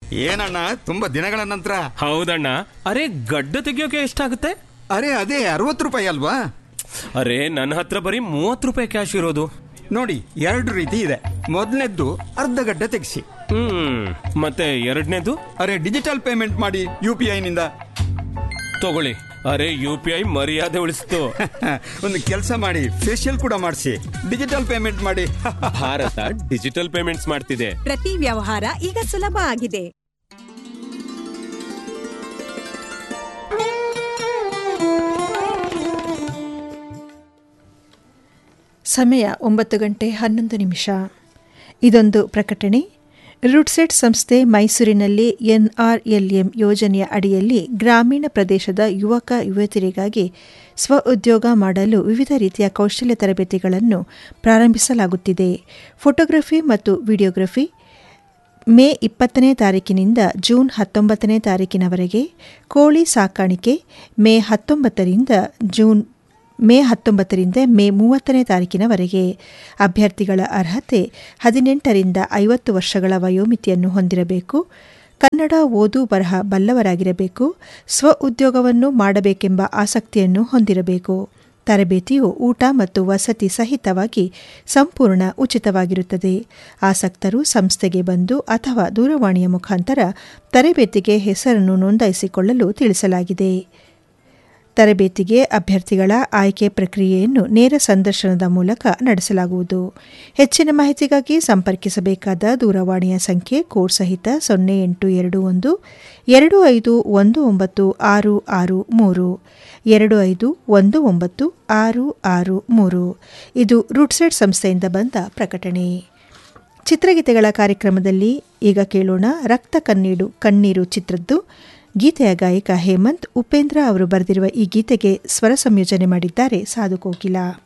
ಏನಣ್ಣ ತುಂಬಾ ದಿನಗಳ ನಂತರ ಹೌದಣ್ಣ ಅರೆ ಗಡ್ಡ ತೆಗಿಯೋಕೆ ಎಷ್ಟಾಗುತ್ತೆ ಅರೆ ಅದೇ ಅರವತ್ತು ರೂಪಾಯಿ ಅಲ್ವಾ ಅರೆ ನನ್ನ ಹತ್ರ ಬರೀ ಮೂವತ್ತು ರೂಪಾಯಿ ಕ್ಯಾಶ್ ಇರೋದು ನೋಡಿ ಎರಡು ರೀತಿ ಇದೆ ಮೊದಲನೇದ್ದು ಅರ್ಧ ಗಡ್ಡೆ ತೆಗೆಸಿ ಹ್ಮ್ ಮತ್ತೆ ಎರಡನೇದು ಅರೆ ಡಿಜಿಟಲ್ ಪೇಮೆಂಟ್ ಮಾಡಿ ಯು ಪಿ ಐನಿಂದ ತಗೊಳ್ಳಿ ಅರೆ ಯು ಪಿ ಐ ಮರ್ಯಾದೆ ಉಳಿಸ್ತು ಒಂದು ಕೆಲಸ ಮಾಡಿ ಫೇಶಿಯಲ್ ಕೂಡ ಮಾಡಿಸಿ ಡಿಜಿಟಲ್ ಪೇಮೆಂಟ್ ಮಾಡಿ ಭಾರತ ಡಿಜಿಟಲ್ ಪೇಮೆಂಟ್ಸ್ ಮಾಡ್ತಿದೆ ಪ್ರತಿ ವ್ಯವಹಾರ ಈಗ ಸುಲಭ ಆಗಿದೆ ಸಮಯ ಒಂಬತ್ತು ಗಂಟೆ ಹನ್ನೊಂದು ನಿಮಿಷ ಇದೊಂದು ಪ್ರಕಟಣೆ ರೂಟ್ಸೆಟ್ ಸಂಸ್ಥೆ ಮೈಸೂರಿನಲ್ಲಿ ಎನ್ಆರ್ಎಲ್ಎಂ ಯೋಜನೆಯ ಅಡಿಯಲ್ಲಿ ಗ್ರಾಮೀಣ ಪ್ರದೇಶದ ಯುವಕ ಯುವತಿಯರಿಗಾಗಿ ಸ್ವ ಉದ್ಯೋಗ ಮಾಡಲು ವಿವಿಧ ರೀತಿಯ ಕೌಶಲ್ಯ ತರಬೇತಿಗಳನ್ನು ಪ್ರಾರಂಭಿಸಲಾಗುತ್ತಿದೆ ಫೋಟೋಗ್ರಫಿ ಮತ್ತು ವಿಡಿಯೋಗ್ರಫಿ ಮೇ ಇಪ್ಪತ್ತನೇ ತಾರೀಕಿನಿಂದ ಜೂನ್ ಹತ್ತೊಂಬತ್ತನೇ ತಾರೀಕಿನವರೆಗೆ ಕೋಳಿ ಸಾಕಾಣಿಕೆ ಮೇ ಹತ್ತೊಂಬತ್ತರಿಂದ ಜೂನ್ ಮೇ ಹತ್ತೊಂಬತ್ತರಿಂದ ಮೇ ಮೂವತ್ತನೇ ತಾರೀಕಿನವರೆಗೆ ಅಭ್ಯರ್ಥಿಗಳ ಅರ್ಹತೆ ಹದಿನೆಂಟರಿಂದ ಐವತ್ತು ವರ್ಷಗಳ ವಯೋಮಿತಿಯನ್ನು ಹೊಂದಿರಬೇಕು ಕನ್ನಡ ಓದು ಬರಹ ಬಲ್ಲವರಾಗಿರಬೇಕು ಸ್ವ ಉದ್ಯೋಗವನ್ನು ಮಾಡಬೇಕೆಂಬ ಆಸಕ್ತಿಯನ್ನು ಹೊಂದಿರಬೇಕು ತರಬೇತಿಯು ಊಟ ಮತ್ತು ವಸತಿ ಸಹಿತವಾಗಿ ಸಂಪೂರ್ಣ ಉಚಿತವಾಗಿರುತ್ತದೆ ಆಸಕ್ತರು ಸಂಸ್ಥೆಗೆ ಬಂದು ಅಥವಾ ದೂರವಾಣಿಯ ಮುಖಾಂತರ ತರಬೇತಿಗೆ ಹೆಸರನ್ನು ನೋಂದಾಯಿಸಿಕೊಳ್ಳಲು ತಿಳಿಸಲಾಗಿದೆ ತರಬೇತಿಗೆ ಅಭ್ಯರ್ಥಿಗಳ ಆಯ್ಕೆ ಪ್ರಕ್ರಿಯೆಯನ್ನು ನೇರ ಸಂದರ್ಶನದ ಮೂಲಕ ನಡೆಸಲಾಗುವುದು ಹೆಚ್ಚಿನ ಮಾಹಿತಿಗಾಗಿ ಸಂಪರ್ಕಿಸಬೇಕಾದ ದೂರವಾಣಿಯ ಸಂಖ್ಯೆ ಕೋಡ್ ಸಹಿತ ಸೊನ್ನೆ ಎಂಟು ಎರಡು ಒಂದು ಎರಡು ಐದು ಒಂದು ಒಂಬತ್ತು ಆರು ಆರು ಮೂರು ಎರಡು ಐದು ಒಂದು ಒಂಬತ್ತು ಆರು ಆರು ಮೂರು ಇದು ರೂಟ್ಸೆಟ್ ಸಂಸ್ಥೆಯಿಂದ ಬಂದ ಪ್ರಕಟಣೆ ಚಿತ್ರಗೀತೆಗಳ ಕಾರ್ಯಕ್ರಮದಲ್ಲಿ ಈಗ ಕೇಳೋಣ ರಕ್ತ ಕಣ್ಣೀಡು ಕಣ್ಣೀರು ಚಿತ್ರದ್ದು ಗೀತೆಯ ಗಾಯಕ ಹೇಮಂತ್ ಉಪೇಂದ್ರ ಅವರು ಬರೆದಿರುವ ಈ ಗೀತೆಗೆ ಸ್ವರ ಸಂಯೋಜನೆ ಮಾಡಿದ್ದಾರೆ ಸಾಧು ಕೋಕಿಲ